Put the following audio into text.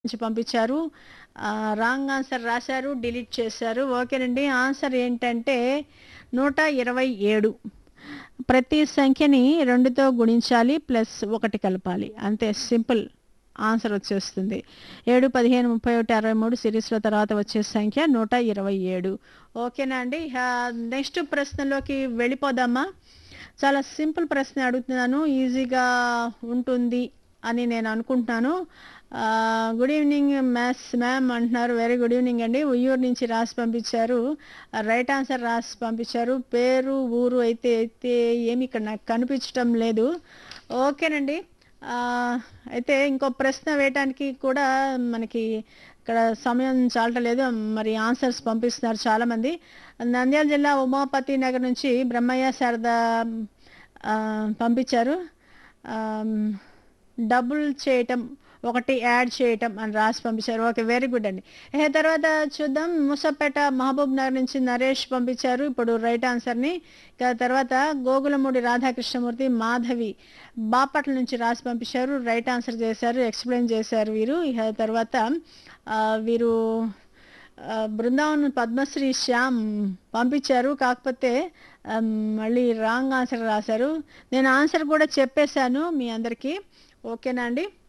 నుంచి పంపించారు wrong answer రాశారు డిలీట్ చేశారు ఓకేనండి ఆన్సర్ ఏంటంటే నూట ఇరవై ఏడు ప్రతి సంఖ్యని రెండుతో గుణించాలి ప్లస్ ఒకటి కలపాలి అంతే సింపుల్ ఆన్సర్ వచ్చేస్తుంది ఏడు పదిహేను ముప్పై ఒకటి అరవై మూడు సిరీస్లో తర్వాత వచ్చే సంఖ్య నూట ఇరవై ఏడు ఓకేనా అండి నెక్స్ట్ ప్రశ్నలోకి వెళ్ళిపోదామా చాలా సింపుల్ ప్రశ్న అడుగుతున్నాను ఈజీగా ఉంటుంది అని నేను అనుకుంటున్నాను ఆ, గుడ్ ఈవినింగ్ మ్యాథ్స్ మ్యామ్ అంటున్నారు వెరీ గుడ్ ఈవినింగ్ అండి ఉయ్యూరు నుంచి రాసి పంపించారు రైట్ ఆన్సర్ రాసి పంపించారు పేరు ఊరు అయితే అయితే ఏమి ఇక్కడ నాకు కనిపించటం లేదు ఓకేనండి ఆ, అయితే ఇంకో ప్రశ్న వేయటానికి కూడా మనకి ఇక్కడ సమయం చాలటలేదు మరి ఆన్సర్స్ పంపిస్తున్నారు చాలామంది నంద్యాల జిల్లా ఉమాపతి నగర్ నుంచి బ్రహ్మయ్య శారద ఆ, పంపించారు ఆమ్, డబుల్ చేయటం ఒకటి యాడ్ చేయటం అని రాసి పంపించారు ఓకే వెరీ గుడ్ అండి ఏ తర్వాత చూద్దాం ముసపేట మహబూబ్ నగర్ నుంచి నరేష్ పంపించారు ఇప్పుడు రైట్ ఆన్సర్ని ఇక తర్వాత గోగులమూడి రాధాకృష్ణమూర్తి మాధవి బాపట్ల నుంచి రాసి పంపించారు రైట్ ఆన్సర్ చేశారు ఎక్స్ప్లెయిన్ చేశారు వీరు ఇక తర్వాత ఆ, వీరు ఆ, బృందావన్ పద్మశ్రీ శ్యామ్ పంపించారు కాకపోతే ఆ, మళ్ళీ రాంగ్ ఆన్సర్ రాశారు నేను ఆన్సర్ కూడా చెప్పేశాను మీ అందరికీ ఓకేనా అండి